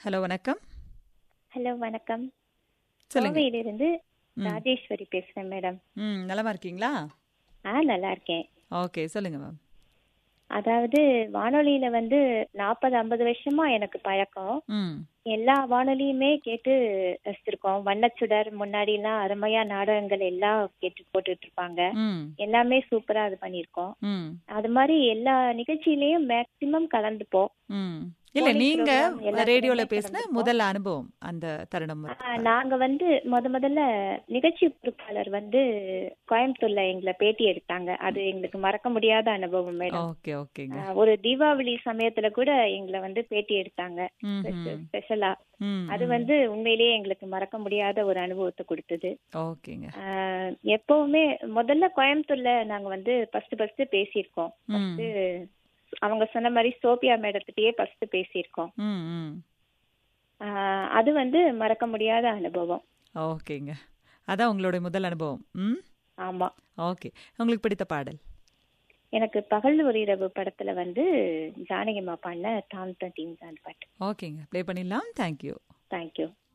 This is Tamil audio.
ஹலோ வணக்கம் ஹலோ வணக்கம் சொல்லுங்க கோவையிலிருந்து ம். ராஜேஸ்வரி பேசுறேன் மேடம் ம் நலமா இருக்கீங்களா ஆ நல்லா இருக்கேன் ஓகே சொல்லுங்க மேம் அதாவது வானொலியில வந்து நாற்பது ஐம்பது வருஷமா எனக்கு பழக்கம் ம் எல்லா வானொலியுமே கேட்டு ரசிச்சிருக்கோம் வண்ணச்சுடர் முன்னாடி எல்லாம் அருமையா நாடகங்கள் எல்லாம் கேட்டு போட்டுட்டு இருப்பாங்க ம் எல்லாமே சூப்பரா இது பண்ணியிருக்கோம் ம் அது மாதிரி எல்லா நிகழ்ச்சியிலயும் மேக்சிமம் கலந்துப்போம் ம் இல்ல Morning நீங்க program எல்லாத்துலயுமே ரேடியோல பேசின கலந்துப்போம். முதல் அனுபவம் அந்த தருணம் ஆ, நாங்க வந்து முத முதல்ல நிகழ்ச்சி பொறுப்பாளர் வந்து கோயம்புத்தூர்ல எங்களை பேட்டி எடுத்தாங்க அது எங்களுக்கு மறக்க முடியாத அனுபவம் மேடம் ஓகே ஓகேங்க ஆ, ஒரு தீபாவளி சமயத்துல கூட எங்களை வந்து பேட்டி எடுத்தாங்க ம் ம் ஸ்பெஷலா ம் அது வந்து உண்மையிலேயே எங்களுக்கு மறக்க முடியாத ஒரு அனுபவத்தை கொடுத்தது ஓகேங்க ஆ, எப்பவுமே முதல்ல கோயம்புத்தூர்ல நாங்க வந்து ஃபர்ஸ்ட் ஃபர்ஸ்ட் பேசியிருக்கோம் ம் ஃபர்ஸ்ட் அவங்க சொன்ன மாதிரி சோபியா மேடத்திட்டயே ஃபர்ஸ்ட் பேசியிருக்கோம் ம் ம் ஆ, அது வந்து மறக்க முடியாத அனுபவம் ஓகேங்க அதான் உங்களுடைய முதல் அனுபவம் ம் ஆமா ஓகே உங்களுக்கு பிடித்த பாடல் எனக்கு பகல் ஒரு இரவு படத்துல வந்து ஜானகிமா பாடின டாம் டீம் தான் பாட்டு ஓகேங்க ப்ளே பண்ணிடலாம் தேங்க்யூ தேங்க்யூ